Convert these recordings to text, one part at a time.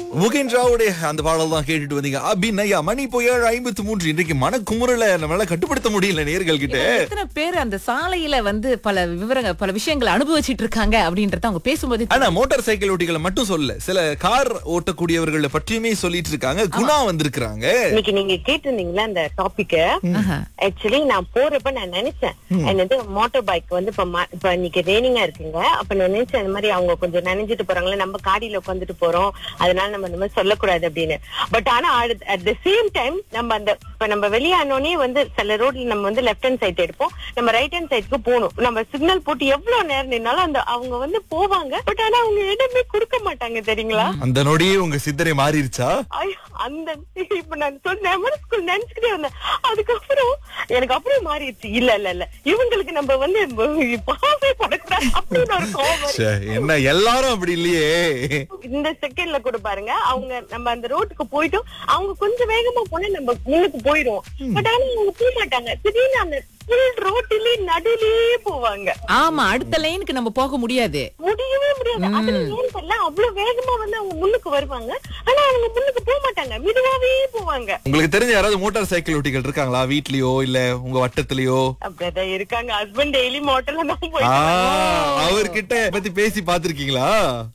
முகேன் ராவுடைய அந்த பாடல் தான் கேட்டுட்டு வந்தீங்க அபிநயா மணி இப்போ ஏழு ஐம்பத்தி மூன்று இன்றைக்கு மனக்குமுறல நம்மளால கட்டுப்படுத்த முடியல நேர்கள் கிட்ட எத்தனை பேர் அந்த சாலையில வந்து பல விவரங்கள் பல விஷயங்களை அனுபவிச்சிட்டு இருக்காங்க அப்படின்றத அவங்க பேசும்போது ஆனா மோட்டார் சைக்கிள் ஓட்டிகளை மட்டும் சொல்ல சில கார் ஓட்டக்கூடியவர்களை பற்றியுமே சொல்லிட்டு இருக்காங்க குணா வந்திருக்கிறாங்க இன்னைக்கு நீங்க கேட்டிருந்தீங்களா அந்த டாபிக்க ஆக்சுவலி நான் போறப்ப நான் நினைச்சேன் என்னது மோட்டார் பைக் வந்து இப்ப ம- இப்ப இன்னைக்கு ரெய்னிங்கா இருக்குங்க அப்ப நான் நினைச்சேன் இந்த மாதிரி அவங்க கொஞ்சம் நனைஞ்சிட்டு போறாங்களே நம்ம காடியில உட்காந்துட்டு போறோம் அதனால நம்ம இந்த மாதிரி சொல்லக்கூடாது அப்படின்னு பட் ஆனா அட் த சேம் டைம் நம்ம அந்த இப்ப நம்ம வெளியானோடனே வந்து சில ரோட்ல நம்ம வந்து லெஃப்ட் ஹேண்ட் சைடு எடுப்போம் நம்ம ரைட் ஹேண்ட் சைடுக்கு போகணும் நம்ம சிக்னல் போட்டு எவ்வளவு நேரம் நின்னாலும் அந்த அவங்க வந்து போவாங்க பட் ஆனா அவங்க இடமே கொடுக்க மாட்டாங்க தெரியுங்களா அந்த நொடியே உங்க சிந்தனை மாறிடுச்சா ஐயோ, அந்த இப்ப நான் சொன்னேன் மனசுக்குள்ள நினைச்சுக்கிட்டே வந்தேன் அதுக்கப்புறம் எனக்கு அப்படியே மாறிடுச்சு இல்ல இல்ல இல்ல இவங்களுக்கு நம்ம வந்து பாவே படக்கூடாது அப்படின்னு ஒரு கோவம் வருது. ச்சே, என்ன எல்லாரும் அப்படி இல்லையே இந்த செகண்ட்ல கூட பாருங்க அவங்க நம்ம அந்த ரோட்டுக்கு போயிட்டோம் அவங்க கொஞ்சம் வேகமா போனா நம்ம முன்னுக்கு போயிடுவோம் பட் ஆனா அவங்க போக மாட்டாங்க திடீர்னு அந்த ஃபுல் ரோட்டிலே நடுலயே போவாங்க ஆமா அடுத்த லைனுக்கு நம்ம போக முடியாது முடியவே முடியாது அதுல ஏன் தெரியல அவ்வளவு வேகமா வந்து அவங்க முன்னுக்கு வருவாங்க ஆனா அவங்க முன்னுக்கு போக மாட்டாங்க மெதுவாவே போவாங்க உங்களுக்கு தெரிஞ்ச யாராவது மோட்டார் சைக்கிள் ஓட்டிகள் இருக்காங்களா வீட்லயோ இல்ல உங்க வட்டத்திலயோ அப்படிதான் இருக்காங்க ஹஸ்பண்ட் டெய்லி மோட்டர்ல தான் ஆ, போயிட்டு அவர்கிட்ட பத்தி பேசி பாத்திருக்கீங்களா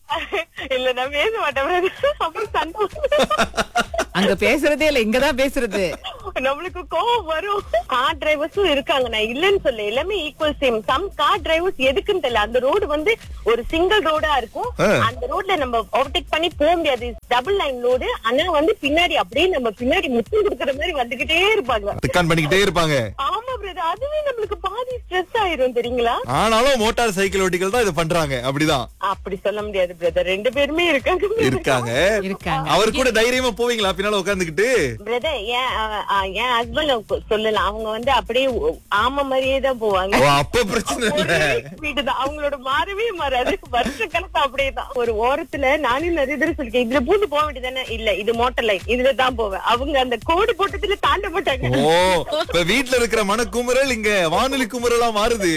இல்ல நான் பேச மாட்டேன் brother. அப்புறம் சண்டை வரும். அங்க பேசுறதே இல்ல இங்கதான் பேசுறது நம்மளுக்கு கோவம் வரும் கார் டிரைவர்ஸும் இருக்காங்க நான் இல்லன்னு சொல்ல எல்லாமே equal same some car drivers எதுக்குன்னு தெரியல அந்த ரோடு வந்து ஒரு சிங்கிள் ரோடா இருக்கும் ஆ. அந்த ரோட்ல நம்ம ஓவர்டேக் பண்ணி போக முடியாது டபுள் லைன் ரோடு ஆனா வந்து பின்னாடி அப்படியே நம்ம பின்னாடி முத்தம் கொடுக்கற மாதிரி வந்துகிட்டே இருப்பாங்க திக்கான் பண்ணிக்கிட்டே இருப்பாங்க ஆமா பிரதர் அதுவே நம்மளுக்கு பாதி ஸ்ட்ரெஸ் ஆயிரும் தெரியுங்களா ஆனாலும் மோட்டார் சைக்கிள் ஓட்டிகள் தான் இதை பண்றாங்க அப்படிதான் அப்படி சொல்ல முடியாது பிரதர் ரெண்டு பேருமே இருக்காங்க இருக்காங்க இருக்காங்க அவர் கூட தைரியமா போவீங்களா பின்னால உட்காந்துக்கிட்டு பிரதர் ஏன் அஹ், அஹ், என் ஹஸ்பண்ட் சொல்லலாம் அவங்க வந்து அப்படியே ஒ- ஆமா மாதிரியே தான் போவாங்க ஓ அப்ப பிரச்சனை இல்ல வீடுதான் அவங்களோட மாறவே மாறாது வருஷ கணக்கு அப்படியே தான் ஒரு ஓரத்துல நானும் நிறைய தடவை சொல்லிருக்கேன் இதுல பூந்து போக வேண்டியதானே இல்ல இது மோட்டர் லைன் இதுல தான் போவேன் அவங்க அந்த கோடு போட்டதுல தாண்ட மாட்டாங்க ஓ இப்ப வீட்ல இருக்கிற மனக்குமுறல் இங்க வானொலி குமுறலா மாறுது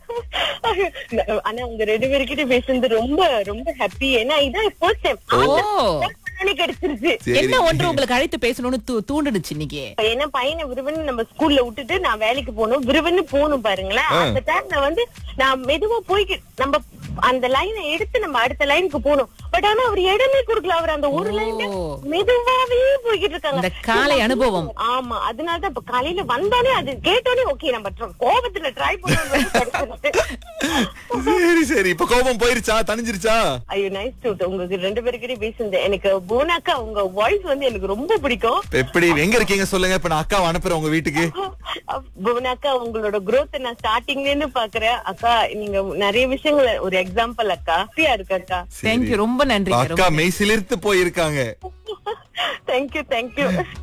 ஆனா உங்க ரெண்டு பேருக்கிட்ட பேசுனது ரொம்ப ரொம்ப ஹாப்பி ஏன்னா இதான் ஃபர்ஸ்ட் ஓ டைம் கிடைச்சிருச்சு சரி. என்ன ஒன்று உங்களுக்கு அழைத்து பேசணும்னு தூ- தூண்டுனுச்சு இன்னைக்கு ஏன்னா பையனை விருவன்னு நம்ம ஸ்கூல்ல விட்டுட்டு நான் வேலைக்கு போகணும் விருவன்னு போகணும் பாருங்களேன் அந்த டைம்ல வந்து நான் மெதுவா போய்க்கு நம்ம அந்த லைனை எடுத்து நம்ம அடுத்த லைனுக்கு போகணும் பட் ஆனா அவர் இடமே கொடுக்கல அவர் அந்த ஒரு லைன்ல ஓ. மெதுவாவே போய்கிட்டு இருக்காங்க இந்த காலை அனுபவம் ஆமா அதனாலதான் இப்ப காலையில வந்தானே அது கேட்டோடனே ஓகே நம்ம tr- கோபத்துல ட்ரை பண்ணணும் சரி சரி இப்ப கோபம் போயிருச்சா தணிஞ்சிருச்சா ஐயோ நைஸ் டு உங்களுக்கு ரெண்டு பேருக்கிட்டே பேசுனது எனக்கு போனாக்கா உங்க வாய்ஸ் வந்து எனக்கு ரொம்ப பிடிக்கும் எப்படி எங்க இருக்கீங்க சொல்லுங்க இப்ப நான் அக்காவை அனுப்புறேன் உங்க வீட்டுக்கு புவனாக்கா உங்களோட growth நான் ஸ்டார்டிங்ல இருந்து பாக்குறேன் அக்கா நீங்க நிறைய விஷயங்கள் ஒரு எக்ஸாம்பிள் அக்கா ஹாப்பியா இருக்கு அக்கா தேங்க்யூ ரொம்ப நன்றி அக்கா மெய் சிலிர்த்து போயிருக்காங்க தேங்க்யூ தேங்க்யூ